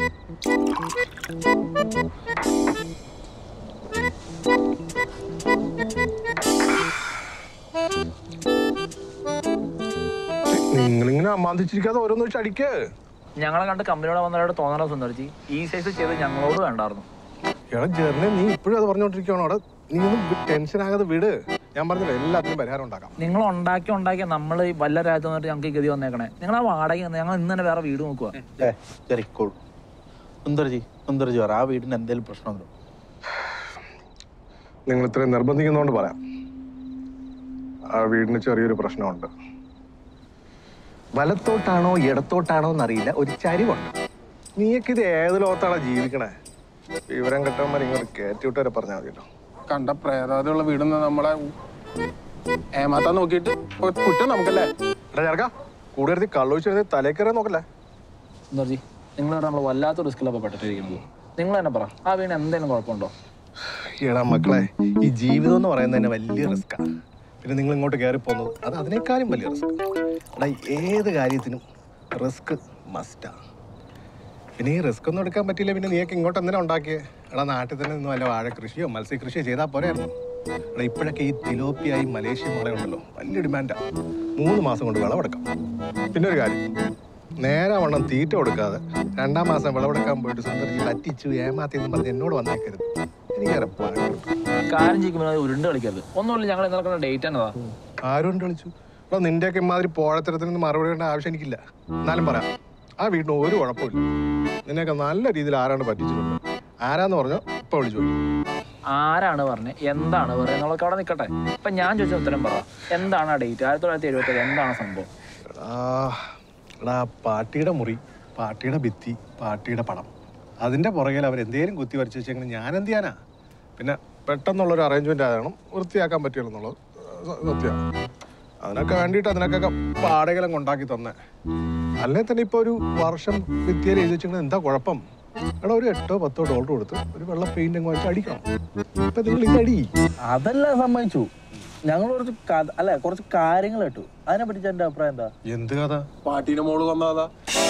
നിങ്ങളിങ്ങനെ അമ്മാന്തിച്ചിരിക്കാതെ ഓരോന്ന് വെച്ച് അടിക്ക് ഞങ്ങളെ കണ്ട് കമ്പനിയോടെ വന്നവരോട് തോന്നണ സുന്ദർജി ഈ സൈസ് ചെയ്ത് ഞങ്ങളോട് വേണ്ടായിരുന്നു എടാ ജെറിനെ നീ ഇപ്പോഴും അത് പറഞ്ഞോണ്ടിരിക്കണോ അവിടെ നീ ഒന്നും ടെൻഷൻ ആകാതെ വിട് ഞാൻ പറഞ്ഞില്ല എല്ലാത്തിനും പരിഹാരം ഉണ്ടാക്കാം നിങ്ങൾ ഉണ്ടാക്കി ഉണ്ടാക്കി നമ്മൾ വല്ല രാജ്യത്ത് വന്നിട്ട് ഞങ്ങൾക്ക് ഈ ഗതി വന്നേക്കണേ നിങ്ങൾ ആ വാടക തന്ന് ഞങ്ങൾ ഇന്ന് തന്നെ വേറെ വീട് നോക്കുക ഏ ചെറിക്കോൾ സുന്ദർജി സുന്ദർജി പറ ആ വീടിന് എന്തെങ്കിലും പ്രശ്നമുണ്ടോ നിങ്ങൾ ഇത്രയും നിർബന്ധിക്കുന്നതുകൊണ്ട് പറയാം ആ വീടിന് ചെറിയൊരു പ്രശ്നമുണ്ട് വലത്തോട്ടാണോ ഇടത്തോട്ടാണോ എന്നറിയില്ല ഒരു ചരിവുണ്ട് നീയൊക്കെ ഇത് ഏത് ലോകത്താണ് ജീവിക്കണേ വിവരം കിട്ടാൻ ഇങ്ങോട്ട് കയറ്റി വിട്ട് വരെ പറഞ്ഞാൽ മതിയല്ലോ കണ്ട പ്രേതാതിയുള്ള വീടുന്ന നമ്മളെ ഏമാത്താൻ നോക്കിയിട്ട് കുറ്റം നമുക്കല്ലേ എടാ ചേർക്ക കൂടുതൽ കള്ളൊഴിച്ച് തലേക്കറിയാൻ നോക്കല്ലേ സുന്ദർജി നിങ്ങൾ നമ്മൾ വല്ലാത്ത റിസ്കിലപ്പോൾ പെട്ടിട്ടിരിക്കുന്നത് നിങ്ങൾ തന്നെ പറ ആ വീണ് എന്തെങ്കിലും കുഴപ്പമുണ്ടോ എടാ മക്കളെ ഈ ജീവിതം എന്ന് പറയുന്നത് തന്നെ വലിയ റിസ്ക്കാണ് പിന്നെ നിങ്ങൾ ഇങ്ങോട്ട് കയറി പോകുന്നത് അത് അതിനേക്കാളും വലിയ റിസ്ക് എടാ ഏത് കാര്യത്തിനും റിസ്ക് മസ്റ്റാണ് പിന്നെ ഈ റിസ്ക് ഒന്നും എടുക്കാൻ പറ്റിയില്ല പിന്നെ നീയൊക്കെ ഇങ്ങോട്ട് എന്തിനാ ഉണ്ടാക്കിയേ എടാ നാട്ടിൽ തന്നെ നിന്ന് വല്ല വാഴ കൃഷിയോ മത്സ്യ കൃഷിയോ ചെയ്താൽ പോരായിരുന്നു എടാ ഇപ്പോഴൊക്കെ ഈ തിലോപ്പിയായി മലേഷ്യ മുള ഉണ്ടല്ലോ വലിയ ഡിമാൻഡാണ് മൂന്ന് മാസം കൊണ്ട് വിളവെടുക്കാം പിന്നെ ഒരു കാര്യം നേരെ വണ്ണം തീറ്റ കൊടുക്കാതെ രണ്ടാം മാസം വിളവെടുക്കാൻ പോയിട്ട് സുന്ദർജി പറ്റിച്ചു ഏമാത്തി എന്ന് പറഞ്ഞ് എന്നോട് വന്നേക്കരുത് എനിക്കേറെ പാടുണ്ട് കാര്യം ചെയ്യുമ്പോൾ ഉരുണ്ട് കളിക്കരുത് ഒന്നുമില്ല ഞങ്ങൾ ഇന്നലെ ഡേറ്റ് എന്നതാ ആരും കളിച്ചു അപ്പൊ നിന്റെയൊക്കെ ഇമാതിരി പോഴത്തരത്തിന് മറുപടി വേണ്ട ആവശ്യം എനിക്കില്ല എന്നാലും പറയാം ആ വീട്ടിന് ഒരു കുഴപ്പമില്ല നിന്നെയൊക്കെ നല്ല രീതിയിൽ ആരാണ് പറ്റിച്ചിട്ടുണ്ട് ആരാന്ന് പറഞ്ഞോ ഇപ്പൊ വിളിച്ചു ആരാണ് പറഞ്ഞത് എന്താണ് പറയുന്നത് നമ്മളൊക്കെ അവിടെ നിൽക്കട്ടെ ഇപ്പൊ ഞാൻ ചോദിച്ച ഉത്തരം പറ എന്താണ് ആ ഡേറ്റ് ആയിരത്തി തൊള്ളായിരത്തി എഴുപത്തി എന്താണ് സംഭവം എടാ എടാ പാട്ടിയുടെ മുറി പാട്ടിയുടെ ഭിത്തി പാട്ടിയുടെ പടം അതിന്റെ പുറകിൽ അവർ എന്തേലും കുത്തി വരച്ച് വെച്ചെങ്കിൽ ഞാൻ എന്ത് ചെയ്യാനാ പിന്നെ പെട്ടെന്നുള്ള ഒരു അറേഞ്ച്മെന്റ് ആകണം വൃത്തിയാക്കാൻ പറ്റുള്ളൂ എന്നുള്ളത് സത്യമാണ് അതിനൊക്കെ വേണ്ടിയിട്ട് അതിനൊക്കെ പാടകലം കൊണ്ടാക്കി തന്നെ അല്ലേ തന്നെ ഇപ്പൊ ഒരു വർഷം ഭിത്തിയിൽ എഴുതി വെച്ചെങ്കിൽ എന്താ കുഴപ്പം എടാ ഒരു എട്ടോ പത്തോ ഡോളർ കൊടുത്ത് ഒരു വെള്ള പെയിന്റ് അങ്ങ് വെച്ച് അടിക്കണം ഇപ്പൊ നിങ്ങൾ ഇതടി അതെല്ലാം സമ്മതിച്ചു ഞങ്ങൾ കുറച്ച് കഥ അല്ല കുറച്ച് കാര്യങ്ങൾ കേട്ടു അതിനെ പറ്റി എന്റെ അഭിപ്രായം എന്താ എന്ത് കഥ പാട്ടീനെ മോള് കൊന്നതാ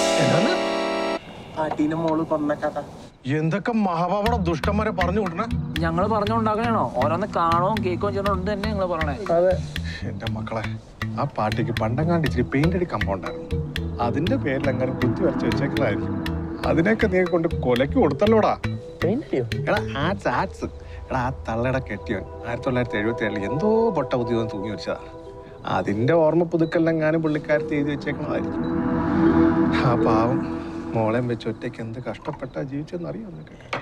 പാട്ടീനെ മോള് കൊന്ന കഥ എന്തൊക്കെ മഹാപാപട ദുഷ്ടന്മാരെ പറഞ്ഞു വിടണേ ഞങ്ങൾ പറഞ്ഞുണ്ടാക്കണോ ഓരോന്ന് കാണുകയും കേൾക്കുകയും ചെയ്യുന്നുണ്ട് തന്നെ നിങ്ങൾ പറയണേ അതെ എന്റെ മക്കളെ ആ പാട്ടിക്ക് പണ്ടങ്ങാണ്ട് ഇച്ചിരി പെയിന്റ് അടി കമ്പൗണ്ടായിരുന്നു അതിന്റെ പേരിൽ അങ്ങനെ കുത്തി വരച്ച് വെച്ചേക്കുന്നതായിരിക്കും അതിനൊക്കെ നീ കൊണ്ട് കൊലക്ക് കൊടുത്തല്ലോടാ പെയിന്റ് അടിയോ എടാ ആർട്സ് ആർട്സ് എടാ ആ തള്ളയുടെ കെട്ടിയവൻ ആയിരത്തി തൊള്ളായിരത്തി എഴുപത്തി ഏഴിൽ എന്തോ പൊട്ട ബുദ്ധിവൻ തൂങ്ങി വെച്ചതാ അതിന്റെ ഓർമ്മ പുതുക്കെല്ലാം പുള്ളിക്കാരത്തി എഴുതി വെച്ചേക്കണതായിരിക്കും ആ പാവം മോളെയും വെച്ച് ഒറ്റയ്ക്ക് എന്ത് കഷ്ടപ്പെട്ടാ ജീവിച്ചെന്ന് അറിയാം നിനക്കൊക്കെ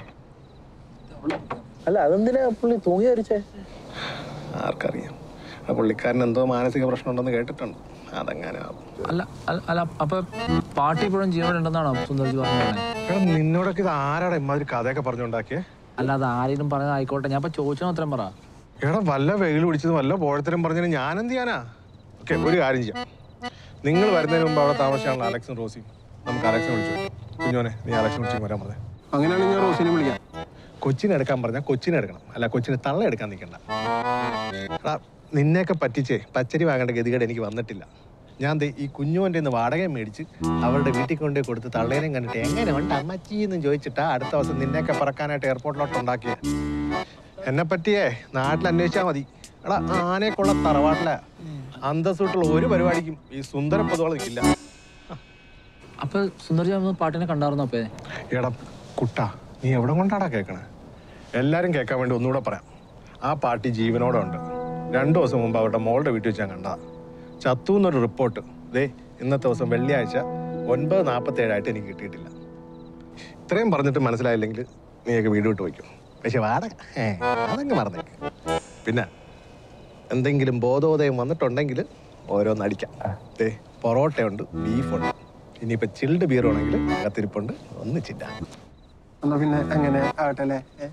അല്ല അതെന്തിനാ പുള്ളി തൂങ്ങി വരച്ചേ ആർക്കറിയാം ആ പുള്ളിക്കാരൻ എന്തോ മാനസിക പ്രശ്നം ഉണ്ടെന്ന് കേട്ടിട്ടുണ്ട് അതങ്ങനെ ആവും അല്ല അല്ല- അല്ല അപ്പൊ പാർട്ടി ഇപ്പോഴും ജീവനുണ്ടെന്നാണോ സുന്ദർജി പറഞ്ഞത് എടാ നിന്നോടൊക്കെ ഇത് ആരാടാ ഇമാതിരി കഥയൊക്കെ പറഞ്ഞുണ്ടാക്കിയേ അല്ല അത് ആരെങ്കിലും പറഞ്ഞത് ആയിക്കോട്ടെ ഞാൻ ഇപ്പൊ ചോദിച്ചതിന് ഉത്തരം പറ എടാ വല്ല വെയിൽ പിടിച്ചതും വല്ല പോഴത്തരം പറഞ്ഞതിന് ഞാൻ എന്ത് ചെയ്യാനാ ഓക്കെ ഒരു കാര്യം ചെയ്യാം നിങ്ങൾ വരുന്നതിന് മുമ്പ് അവിടെ താമസിച്ചാണല്ലോ അലക്സും റോസിയും നമുക്ക് അലക്സിനെ വിളിച്ചു കുഞ്ഞോനെ നീ അലക്സിനെ വിളിച്ചു വരാൻ പറഞ്ഞേ അങ്ങനെയാണെങ്കിൽ ഞാൻ റോസിനെ വിളിക്കാം കൊച്ചിനെ എടുക്കാൻ പറഞ്ഞാൽ കൊച്ചിനെ എടുക്കണം അല്ല കൊച്ചിനെ തള്ള എടുക്കാൻ നിൽക്കണ്ട എടാ നിന്നെയൊക്കെ പറ്റിച്ചേ പച്ചരി വാങ്ങേണ്ട ഗതികേട് എനിക്ക് വന്നിട്ടില്ല ഞാൻ ദേ ഈ കുഞ്ഞുവൻ്റെ നിന്ന് വാടക മേടിച്ച് അവരുടെ വീട്ടിൽ കൊണ്ടുപോയി കൊടുത്ത് തള്ളേനെയും കണ്ടിട്ട് എങ്ങനെ ഉണ്ട് അമ്മച്ചി എന്ന് ചോദിച്ചിട്ടാ അടുത്ത ദിവസം നിന്നെയൊക്കെ പറക്കാനായിട്ട് എയർപോർട്ടിലോട്ട് ഉണ്ടാക്കിയ എന്നെ പറ്റിയേ നാട്ടിൽ അന്വേഷിച്ചാൽ മതി എടാ ആനയൊക്കെയുള്ള തറവാട്ടിലെ അന്തസ്സുട്ടുള്ള ഒരു പരിപാടിക്കും ഈ സുന്ദര പൊതുവള നിൽക്കില്ല അപ്പൊ സുന്ദർജി അന്ന് പാട്ടിനെ കണ്ടായിരുന്നു അപ്പേ എടാ കുട്ട നീ എവിടെ കൊണ്ടാടാ കേൾക്കണേ എല്ലാരും കേൾക്കാൻ വേണ്ടി ഒന്നുകൂടെ പറയാം ആ പാർട്ടി ജീവനോടെ ഉണ്ട് രണ്ടു ദിവസം മുമ്പ് അവരുടെ മോളുടെ വീട്ടിൽ വെച്ച് ഞാൻ കണ്ടതാ ചത്തു എന്നൊരു റിപ്പോർട്ട് ദേ ഇന്നത്തെ ദിവസം വെള്ളിയാഴ്ച ഒൻപത് നാൽപ്പത്തി ഏഴായിട്ട് എനിക്ക് കിട്ടിയിട്ടില്ല ഇത്രയും പറഞ്ഞിട്ട് മനസ്സിലായില്ലെങ്കിൽ നീയൊക്കെ വീട് വിട്ട് വയ്ക്കും പക്ഷെ വാടക ഏ, അതങ്ങ് മറന്നേക്ക് പിന്നെ എന്തെങ്കിലും ബോധോദയം വന്നിട്ടുണ്ടെങ്കിൽ ഓരോന്നടിക്കാം ദേ പൊറോട്ടയുണ്ട് ബീഫുണ്ട് ഇനിയിപ്പോൾ ചിൽഡ് ബീർ ആണെങ്കിൽ അകത്തിരിപ്പുണ്ട് ഒന്ന് ചിറ്റാം എന്നാ പിന്നെ അങ്ങനെ ആവട്ടെ അല്ലേ ഏ?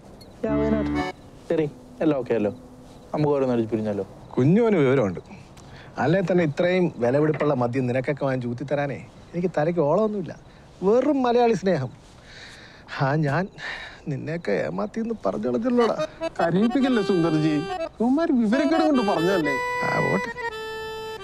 ശരി എല്ലാം ഓക്കെ അല്ലോ നമുക്ക് ഓരോ നടിച്ച് പിരിഞ്ഞല്ലോ കുഞ്ഞുവിന് വിവരമുണ്ട് അല്ലേ തന്നെ ഇത്രയും വിലപിടിപ്പുള്ള മദ്യം നിനക്കൊക്കെ വാങ്ങിച്ച് ഊത്തി തരാനേ എനിക്ക് തലയ്ക്ക് ഓളമൊന്നുമില്ല വെറും മലയാളി സ്നേഹം ആ ഞാൻ നിന്നെയൊക്കെ ഏമാത്തി എന്ന് പറഞ്ഞോളച്ചല്ലോടാ കരയിപ്പിക്കല്ലേ സുന്ദർജി ഇവന്മാര് വിവരക്കേട് കൊണ്ട് പറഞ്ഞല്ലേ ആ പോട്ടെ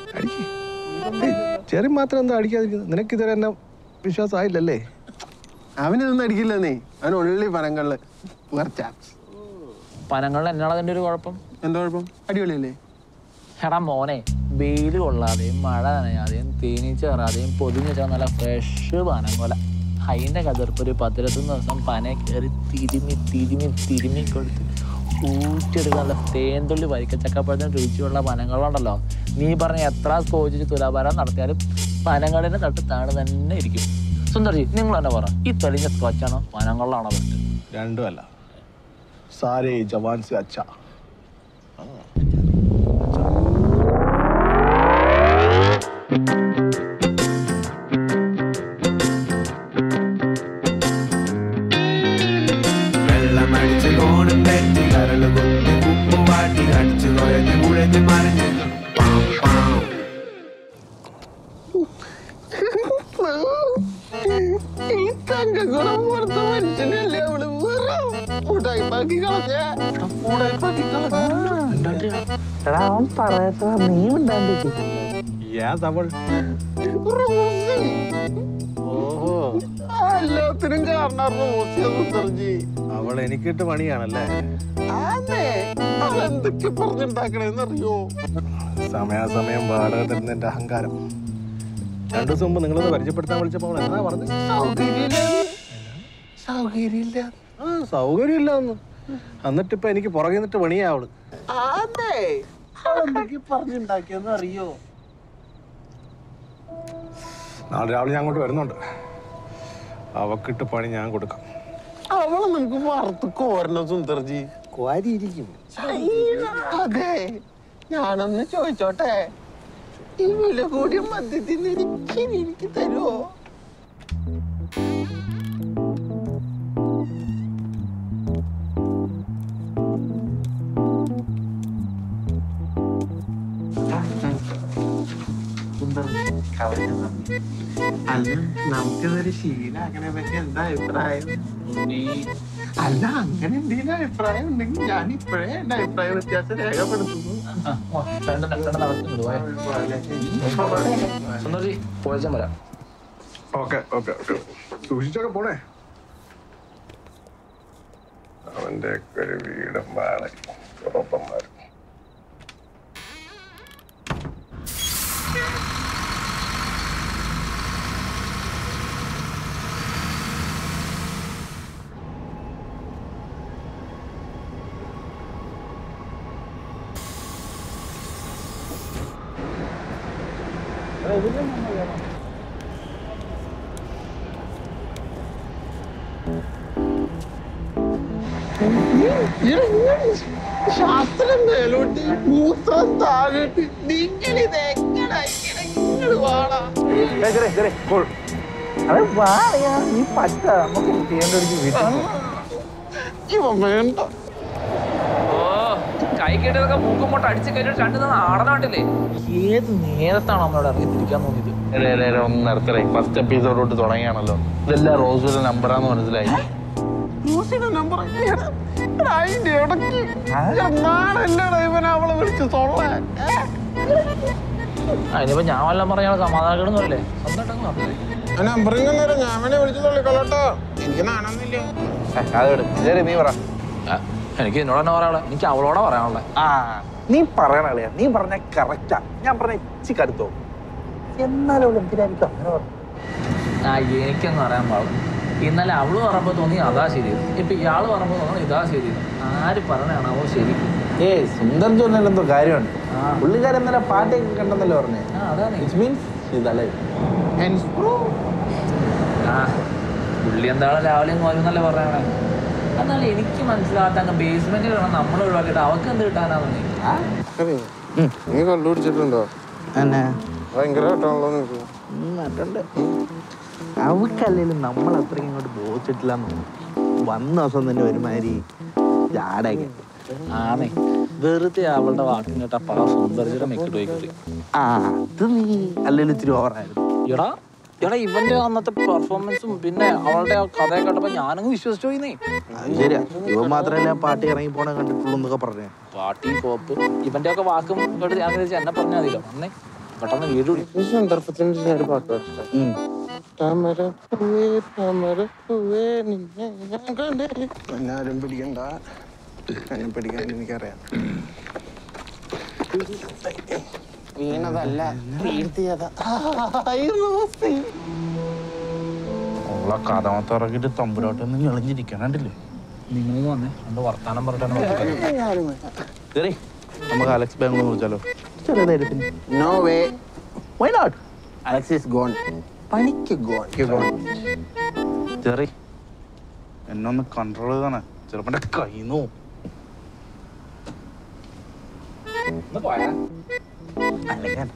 അടിക്ക് ചെറിയ മാത്രം എന്താ അടിക്കാതിരിക്കുന്നത് നിനക്ക് ഇതുവരെ എന്നെ വിശ്വാസമായില്ലല്ലേ അവനിതൊന്നും അടിക്കില്ലെന്നേ അവൻ ഉള്ളി പനങ്ങളില് ചാപ്സ് പനങ്ങളിൽ എന്നാണ് അതിൻ്റെ ഒരു കുഴപ്പം എന്താ കുഴപ്പം അടിപൊളിയല്ലേ എടാ മോനെ വെയിൽ കൊള്ളാതെയും മഴ നനയാതെയും തേനീച്ച കയറാതെയും പൊതിഞ്ഞ് വെച്ചാൽ നല്ല ഫ്രഷ് പനങ്കൊല അതിൻ്റെ കതിർപ്പ് ഒരു പത്തിരുപത്തൊന്ന് ദിവസം പന കയറി തിരുമി തിരുമി തിരുമി കൊടുത്ത് ഊറ്റിയെടുക്കാൻ നല്ല തേൻതുള്ളി വരിക്കച്ചക്കപ്പഴത്തിന് രുചിയുള്ള പനങ്ങളുണ്ടല്ലോ നീ പറഞ്ഞ എത്ര സ്കോച്ചിച്ച് തുലാഭാരം നടത്തിയാലും പനങ്ങളിൻ്റെ തട്ട് താണ് തന്നെ ഇരിക്കും സുന്ദർജി നിങ്ങൾ തന്നെ പറ ഈ തെളിഞ്ഞ സ്കോച്ചാണോ പനങ്ങളിലാണോ പറ്റും രണ്ടും അല്ല സാരേ ജവാൻ സെ അച്ഛാ വെള്ളമടിച്ച് കോണും തെറ്റി കരള് കുത്തി ഉപ്പ് വാട്ടി അടിച്ചു കുഴഞ്ഞ് കുഴഞ്ഞ് മറിഞ്ഞ് പാം, പാം. ഈ തങ്കക്കുളം പുറത്ത് മനുഷ്യനല്ലേ അവള് വെറും ഉടായിപ്പാക്കി കളഞ്ഞ ഉടായിപ്പാക്കി കളഞ്ഞ അവൻ പറയാത്ത നീ ഉണ്ടാക്കി ഏതവൾ റോസി ഓഹോ എല്ലാത്തിനും കാരണം റോസിയ സുന്ദർജി അവൾ എനിക്കിട്ട് പണിയാണല്ലേ അതെ അവളെന്തൊക്കെ പറഞ്ഞുണ്ടാക്കണേന്നറിയോ സമയാസമയം വാടക തരുന്നതിന്റെ അഹങ്കാരം രണ്ടു ദിവസം മുമ്പ് നിങ്ങളൊന്ന് പരിചയപ്പെടുത്താൻ വിളിച്ചപ്പോൾ അവൾ എന്താ പറഞ്ഞത് സൗകര്യമില്ല സൗകര്യമില്ല ആ സൗകര്യമില്ല എന്ന് എന്നിട്ട് ഇപ്പൊ എനിക്ക് പുറകെ നിന്നിട്ട് പണിയാ അവള് അതെ അവളെന്തൊക്കെ പറഞ്ഞുണ്ടാക്കിയെന്ന് അറിയോ നാളെ രാവിലെ ഞാൻ അങ്ങോട്ട് വരുന്നുണ്ട് അവക്കിട്ട് പണി ഞാൻ കൊടുക്കാം അവളെ നമുക്ക് വറുത്ത് കോരണം സുന്ദർജി കോരിയിരിക്കും അതെ ഞാനൊന്ന് ചോദിച്ചോട്ടെ ഈ വില കൂടിയ മദ്യത്തിന് എനിക്ക് എനിക്ക് തരുമോ അല്ല നമുക്കിതൊരു ശീലാക്കണെ പറ്റി എന്താ അഭിപ്രായം അല്ല അങ്ങനെ എന്തെങ്കിലും അഭിപ്രായം ഉണ്ടെങ്കിൽ ഞാൻ ഇപ്പോഴേ എന്റെ അഭിപ്രായ വ്യത്യാസം രേഖപ്പെടുത്തുന്നു സുന്ദർജി പോയച്ചാൻ വരാം ഓക്കെ ഓക്കെ ഓക്കെ സൂക്ഷിച്ചൊക്കെ പോണേ അവന്റെ ഒക്കെ ഒരു വീടും വാടക ഉറപ്പന്മാരും ശാസ്ത്രം മേലോട്ട് മൂത്രം താഴോട്ട് നിങ്ങൾ ഇത് എങ്ങനെ ഇങ്ങനെ വാടാ നീ പറ്റ നമുക്ക് ചെയ്യേണ്ട ഒരു വീട്ടിൽ ഇവൻ വേണ്ട ഓ കൈ കെട്ടിയതൊക്കെ മൂക്കും മുട്ട അടിച്ച് കയറ്റി രണ്ട് ആടനാട്ടില്ലേ ഏത് നേരത്താണ് നമ്മളോട് ഇറങ്ങി തിരിക്കാൻ തോന്നിയത് ഒന്ന് നിർത്തലേ ഫസ്റ്റ് എപ്പിസോഡോട്ട് തുടങ്ങിയാണല്ലോ ഇതെല്ലാം റോസുവിന്റെ നമ്പറാന്ന് മനസ്സിലായി റോസിയുടെ നമ്പർ അതിന്റെ ഇടയ്ക്ക് നാളല്ലടാ ഇവൻ അവളെ വിളിച്ച് തൊള്ളാൻ അതിനിപ്പോ ഞാൻ വല്ലതും പറഞ്ഞാൽ സമാധാനപ്പെടുന്നല്ലേ സ്വന്തമായിട്ടങ്ങ് പറഞ്ഞേ നമ്പറിങ് നേരം ഞാൻ അവനെ വിളിച്ച് തൊള്ളിക്കൊള്ളട്ടോ എനിക്ക് നാണൊന്നുമില്ല അതെവിടെ ശരി നീ പറ ആ, എനിക്ക് എന്നോട് തന്നെ പറയാനുള്ളത് എനിക്ക് അവളോടാ പറയാനുള്ളത് ആ നീ പറയണ കളിയാ നീ പറഞ്ഞ കറക്റ്റാ ഞാൻ പറഞ്ഞ ഇച്ചി കടുത്തോ എന്നാലും അവൾ എന്തിനായിരിക്കും അങ്ങനെ പറഞ്ഞു ആ എനിക്കൊന്നും അറിയാൻ പാടില്ല ഇന്നലെ അവള് പറയുമ്പോ തോന്നി അതാ ശരി ഇപ്പൊ ഇയാള് പറയുമ്പോ തോന്നുന്നു ഇതാ ശരി ആര് പറയണാണാവോ ശരി ഏ സുന്ദർ ജോലിയിൽ എന്തോ കാര്യമുണ്ട് ആ. പുള്ളിക്കാരൻ ഇന്നലെ പാട്ടൊക്കെ കണ്ടെന്നല്ലേ പറഞ്ഞേ ആ അതാണ് ഇറ്റ് മീൻസ് ഇതല്ലേ ആ പുള്ളി എന്താണ് രാവിലെ മോരുന്നല്ലേ പറയണേ എന്നാൽ എനിക്ക് മനസ്സിലാകാത്ത അങ്ങ് ബേസ്മെന്റിൽ വേണം നമ്മൾ ഒഴിവാക്കിയിട്ട് അവർക്ക് എന്ത് കിട്ടാനാന്ന് നീ കണ്ടുപിടിച്ചിട്ടുണ്ടോ എന്നാ ഭയങ്കരമായിട്ടാണല്ലോ നിനക്ക് നട്ടുണ്ട് അവക്കല്ലേലും നമ്മൾ അത്രയ്ക്ക് ഇങ്ങോട്ട് ബോധിച്ചിട്ടില്ലെന്ന് വന്ന ദിവസം തന്നെ ഒരുമാതിരി ജാടയൊക്കെ ആണേ വെറുതെ അവളുടെ വാക്കും കേട്ട പല സുന്ദരിയുടെ മെക്കിട്ട് പോയി കയറി ആ അത് നീ അല്ലേലും ഇത്തിരി ഓവറായിരുന്നു എടാ എടാ ഇവന്റെ അന്നത്തെ പെർഫോമൻസും പിന്നെ അവളുടെ ആ കഥ കേട്ടപ്പോ ഞാനങ്ങ് വിശ്വസിച്ചു പോയിന്നേ അത് ശരിയാ ഇവൻ മാത്രല്ല ആ പാട്ടി ഇറങ്ങി പോണ കണ്ടിട്ടുള്ളൂ എന്നൊക്കെ പറഞ്ഞേ പാട്ടി പോപ്പ് ഇവന്റെ ഒക്കെ വാക്കും കേട്ട് ഞാൻ വിചാരിച്ചു എന്നെ പറഞ്ഞാൽ മതിയല്ലോ അന്നേ പെട്ടെന്ന് വീട് വിളി ഈ സന്ദർഭത്തിന് ഞാൻ ഒരു പാട്ട് പാടിച്ചിട്ടാ ഉം. താമരപ്പൂവേ താമരപ്പൂവേ നിന്നെ ഞാൻ കണ്ടേ എല്ലാരും പിടിക്കണ്ട എന്നെ പിടിക്കാൻ എനിക്കറിയാം വീണതല്ല വീഴ്ത്തിയതാ ഉള്ള കഥ മൊത്തം ഇറക്കിയിട്ട് തമ്പുരാട്ടൊന്നും ഞെളിഞ്ഞിരിക്കണണ്ടില്ലേ നിങ്ങൾ വന്നേ രണ്ട് വർത്താനം പറഞ്ഞിട്ടാണ് കേറി നമുക്ക് അലക്സ് ബാംഗ്ലൂർ വിളിച്ചാലോ ചെറിയ ധൈര്യത്തിന് no way why not Alex is gone പണിക്ക് ഗോൺ ഗോൺ ചെറി എന്നെ ഒന്ന് കൺട്രോൾ ചെയ്താണ് ചിലപ്പോ എന്റെ കയ്യിന്നോ അല്ലെങ്കിൽ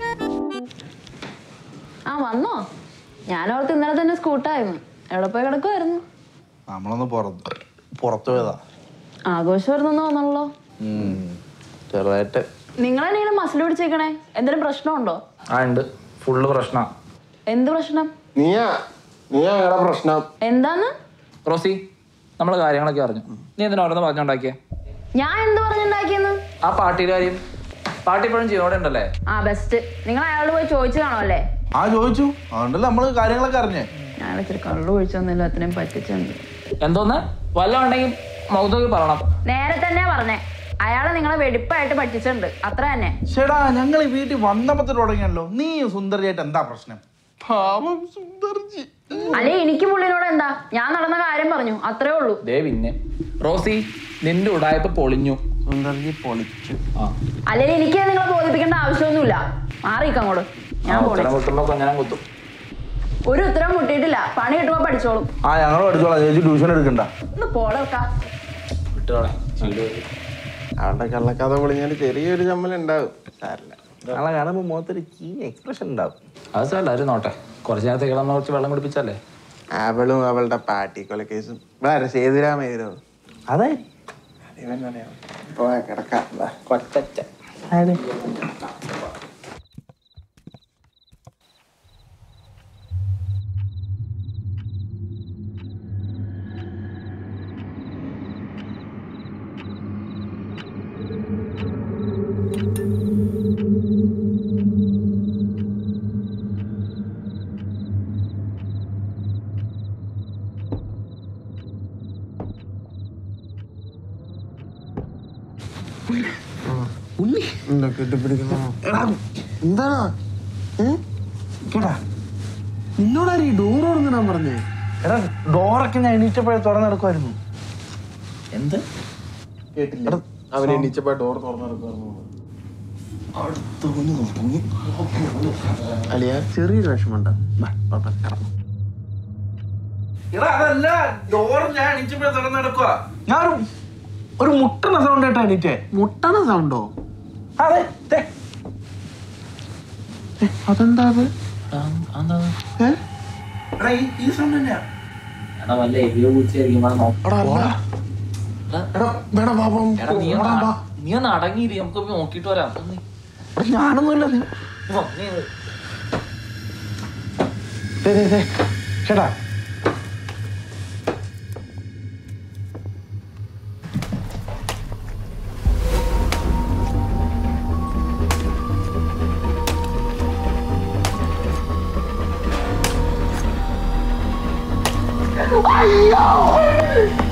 ആ വന്നോ ഞാനോർത്ത് ഇന്നലെ തന്നെ സ്കൂട്ടായിരുന്നു എവിടെ പോയി കിടക്കുമായിരുന്നു നമ്മളൊന്ന് പുറത്ത് പുറത്തു പോയതാ ആഘോഷമായിരുന്നു തോന്നണല്ലോ ഉം. ചെറുതായിട്ട് നിങ്ങളെന്തെങ്കിലും മസിൽ പിടിച്ചേക്കണേ എന്തെങ്കിലും പ്രശ്നമുണ്ടോ ആ ഉണ്ട് ഫുള്ള് പ്രശ്ന എന്ത് പ്രശ്നം നീയാ നീയാ ഞങ്ങളുടെ പ്രശ്നം എന്താന്ന് റോസി നമ്മൾ കാര്യങ്ങളൊക്കെ അറിഞ്ഞു നീ എന്തിനാ ഓരോന്ന് പറഞ്ഞുണ്ടാക്കിയേ ഞാൻ എന്ത് പറഞ്ഞുണ്ടാക്കിയെന്ന് ആ പാർട്ടിയുടെ കാര്യം പാർട്ടി ഇപ്പോഴും ജീവനോടെ ഉണ്ടല്ലേ ആ ബെസ്റ്റ് നിങ്ങൾ അയാളോട് പോയി ചോദിച്ചു കാണോ അല്ലേ ആ ചോദിച്ചു അതുകൊണ്ടല്ലേ നമ്മള് കാര്യങ്ങളൊക്കെ അറിഞ്ഞേ ഞാൻ ഇച്ചിരി കള്ളു ഒഴിച്ചൊന്നും അത്രയും പറ്റിച്ചുണ്ട് എന്തോന്ന് വല്ലതും ഉണ്ടെങ്കിൽ മുഖത്തോക്കി പറയണം നേരെ തന്നെ പറഞ്ഞേ അയാളെ നിങ്ങളെ വെടിപ്പായിട്ട് പറ്റിച്ചിട്ടുണ്ട് അത്ര തന്നെ ചേടാ ഞങ്ങൾ ഈ വീട്ടിൽ വന്നപ്പോ തൊട്ട് തുടങ്ങിയല്ലോ നീ സുന്ദരിയായിട്ട് എന്താ പ്രശ്നം പാവം സുന്ദർജി അല്ലെ എനിക്ക് പുള്ളിനോട് എന്താ ഞാൻ നടന്ന കാര്യം പറഞ്ഞു അത്രേ ഉള്ളൂ ദേ പിന്നെ റോസി നിന്റെ ഉടായ്പ പൊളിഞ്ഞു സുന്ദർജി പൊളിച്ചു ആ അല്ലെങ്കിൽ എനിക്ക് നിങ്ങളെ ബോധിപ്പിക്കേണ്ട ആവശ്യമൊന്നുമില്ല മാറിയിക്ക അങ്ങോട്ട് ഞാൻ പോണേ ഉത്തരം കുത്തുമ്പോ കൊഞ്ഞാൻ കുത്തും ഒരു ഉത്തരം മുട്ടിയിട്ടില്ല പണി കിട്ടുമ്പോ പഠിച്ചോളും ആ ഞങ്ങൾ പഠിച്ചോളാം ചേച്ചി ട്യൂഷൻ എടുക്കണ്ട ഒന്ന് പോളേക്കാം വിട്ടോളെ ചീട് വരും. അവളുടെ കള്ളക്കഥ പൊളിഞ്ഞാൽ ചെറിയൊരു ചമ്മൽ ഉണ്ടാവും സാരില്ല നാളെ കാണുമ്പോൾ മുഖത്തൊരു കീ എക്സ്പ്രഷൻ ഉണ്ടാവും അത് സാറല്ല ഒരു നോട്ടെ കുറച്ച് നേരത്തേക്ക് നമ്മൾ കുറച്ച് വെള്ളം കുടിപ്പിച്ചല്ലേ അവളും അവളുടെ പാട്ടി കൊലക്കേസും വേറെ സേതുരാമേരോ അതെ ഇവനറിയാം പോയാ കിടക്കാം വാ. കൊച്ചച്ച എന്താ കെട്ടിപ്പിടിക്കണോ എന്താണോ കേട്ടാ നിന്നോടാരും ഈ ഡോർ തുറന്നിടാൻ പറഞ്ഞേ എടാ ഡോറൊക്കെ ഞാൻ എണീറ്റപ്പോഴേ തുറന്നെടുക്കുമായിരുന്നു എന്ത് കേട്ടില്ല അവൻ എണീച്ചപ്പോ ഡോർ തുറന്നെടുക്കുന്നു അടുത്തവന് തുടങ്ങി അലിയ ചെറിയൊരു വിഷമമുണ്ട് എടാ അതല്ല ഡോർ ഞാൻ എണീറ്റപ്പോഴേ തുറന്നെടുക്കുക ഞാൻ ഒരു ഒരു മുട്ടണ സൗണ്ട് കേട്ടോ എണീറ്റേ മുട്ടണ സൗണ്ടോ അതെ ദേ. അതെന്താ അത് ഏ? എടാ ഈ ഈ സൗണ്ട് തന്നെയാ എടാ വല്ല എരിയോ പൂച്ചയായിരിക്കും വാ നോക്കാം എടാ അല്ല എടാ വേണം പാപം എടാ നീ ഒന്ന് അട- നീ ഒന്ന് അടങ്ങിയിരി നമുക്ക് പോയി നോക്കിയിട്ട് വരാം ഒന്ന് നീ- ഞാനൊന്നുമില്ല നീ ഓ, നീ ദേ, ദേ, ദേ. ചേട്ടാ അയ്യോ